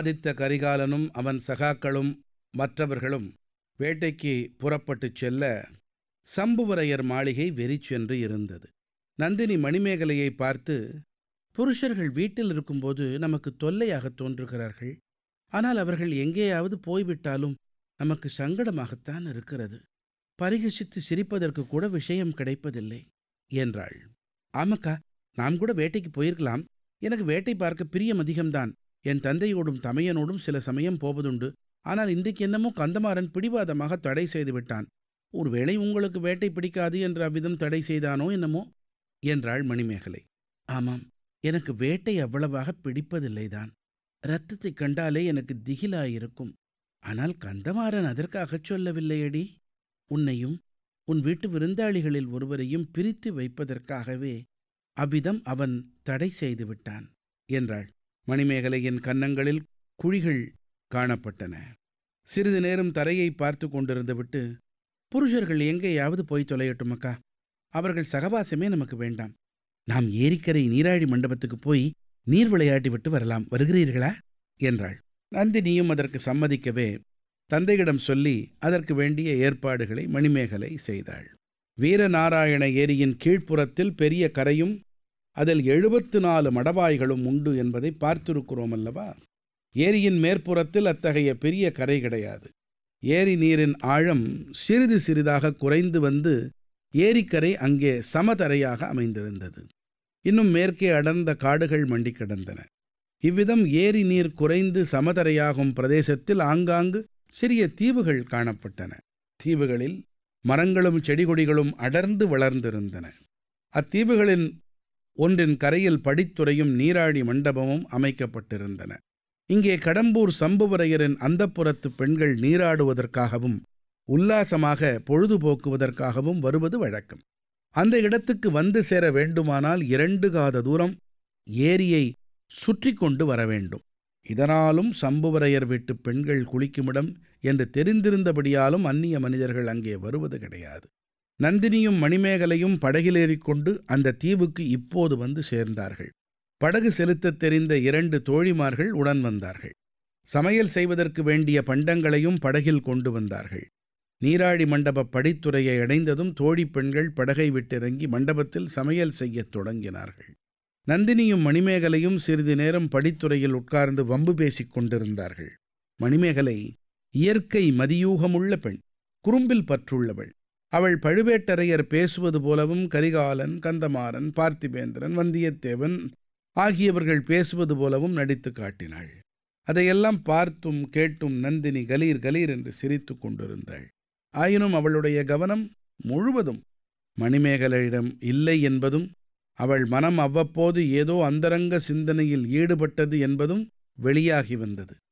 ஆதித்த கரிகாலனும் அவன் சகாக்களும் மற்றவர்களும் வேட்டைக்கு புறப்பட்டுச் செல்ல சம்புவரையர் மாளிகை வெறிச்சென்று இருந்தது நந்தினி மணிமேகலையை பார்த்து புருஷர்கள் வீட்டில் இருக்கும்போது நமக்கு தொல்லையாகத் தோன்றுகிறார்கள் ஆனால் அவர்கள் எங்கேயாவது போய்விட்டாலும் நமக்கு சங்கடமாகத்தான் இருக்கிறது பரிகசித்து சிரிப்பதற்கு கூட விஷயம் கிடைப்பதில்லை என்றாள் ஆமாக்கா நாம் கூட வேட்டைக்கு போயிருக்கலாம் எனக்கு வேட்டை பார்க்க பிரியம் அதிகம்தான் என் தந்தையோடும் தமையனோடும் சில சமயம் போவதுண்டு ஆனால் இன்றைக்கு என்னமோ கந்தமாறன் பிடிவாதமாக தடை செய்து விட்டான் ஒருவேளை உங்களுக்கு வேட்டை பிடிக்காது என்று அவ்விதம் தடை செய்தானோ என்னமோ என்றாள் மணிமேகலை ஆமாம் எனக்கு வேட்டை அவ்வளவாக பிடிப்பதில்லைதான் இரத்தத்தைக் கண்டாலே எனக்கு திகிலாயிருக்கும் ஆனால் கந்தமாறன் அதற்காகச் சொல்லவில்லையடி உன்னையும் உன் வீட்டு விருந்தாளிகளில் ஒருவரையும் பிரித்து வைப்பதற்காகவே அவ்விதம் அவன் தடை செய்து விட்டான் என்றாள் மணிமேகலையின் கன்னங்களில் குழிகள் காணப்பட்டன சிறிது நேரம் தரையை பார்த்து கொண்டிருந்து விட்டு புருஷர்கள் எங்கேயாவது போய் தொலையட்டுமக்கா அவர்கள் சகவாசமே நமக்கு வேண்டாம் நாம் ஏரிக்கரை நீராழி மண்டபத்துக்கு போய் நீர் விளையாடி விட்டு வரலாம் வருகிறீர்களா என்றாள் நந்தினியும் அதற்கு சம்மதிக்கவே தந்தையிடம் சொல்லி அதற்கு வேண்டிய ஏற்பாடுகளை மணிமேகலை செய்தாள் வீரநாராயண ஏரியின் கீழ்ப்புறத்தில் பெரிய கரையும் அதில் எழுபத்து நாலு மடவாய்களும் உண்டு என்பதை பார்த்திருக்கிறோம் அல்லவா ஏரியின் மேற்புறத்தில் அத்தகைய பெரிய கரை கிடையாது ஏரி நீரின் ஆழம் சிறிது சிறிதாக குறைந்து வந்து ஏரிக்கரை அங்கே சமதரையாக அமைந்திருந்தது இன்னும் மேற்கே அடர்ந்த காடுகள் மண்டி கிடந்தன இவ்விதம் ஏரி நீர் குறைந்து சமதரையாகும் பிரதேசத்தில் ஆங்காங்கு சிறிய தீவுகள் காணப்பட்டன தீவுகளில் மரங்களும் செடிகொடிகளும் அடர்ந்து வளர்ந்திருந்தன அத்தீவுகளின் ஒன்றின் கரையில் படித்துறையும் நீராழி மண்டபமும் அமைக்கப்பட்டிருந்தன இங்கே கடம்பூர் சம்புவரையரின் அந்தப்புறத்து பெண்கள் நீராடுவதற்காகவும் உல்லாசமாக பொழுதுபோக்குவதற்காகவும் வருவது வழக்கம் அந்த இடத்துக்கு வந்து சேர வேண்டுமானால் இரண்டு காத தூரம் ஏரியை சுற்றி கொண்டு வர வேண்டும் இதனாலும் சம்புவரையர் வீட்டு பெண்கள் குளிக்குமிடம் என்று தெரிந்திருந்தபடியாலும் அந்நிய மனிதர்கள் அங்கே வருவது கிடையாது நந்தினியும் மணிமேகலையும் படகிலேறிக்கொண்டு அந்த தீவுக்கு இப்போது வந்து சேர்ந்தார்கள் படகு செலுத்தத் தெரிந்த இரண்டு தோழிமார்கள் உடன் வந்தார்கள் சமையல் செய்வதற்கு வேண்டிய பண்டங்களையும் படகில் கொண்டு வந்தார்கள் நீராழி மண்டப படித்துறையை அடைந்ததும் தோழி பெண்கள் படகை விட்டிறங்கி மண்டபத்தில் சமையல் செய்யத் தொடங்கினார்கள் நந்தினியும் மணிமேகலையும் சிறிது நேரம் படித்துறையில் உட்கார்ந்து வம்பு பேசிக் கொண்டிருந்தார்கள் மணிமேகலை இயற்கை மதியூகமுள்ள பெண் குறும்பில் பற்றுள்ளவள் அவள் பழுவேட்டரையர் பேசுவது போலவும் கரிகாலன் கந்தமாறன் பார்த்திபேந்திரன் வந்தியத்தேவன் ஆகியவர்கள் பேசுவது போலவும் நடித்து காட்டினாள் அதையெல்லாம் பார்த்தும் கேட்டும் நந்தினி கலீர் கலீர் என்று சிரித்து கொண்டிருந்தாள் ஆயினும் அவளுடைய கவனம் முழுவதும் மணிமேகலையிடம் இல்லை என்பதும் அவள் மனம் அவ்வப்போது ஏதோ அந்தரங்க சிந்தனையில் ஈடுபட்டது என்பதும் வெளியாகி வந்தது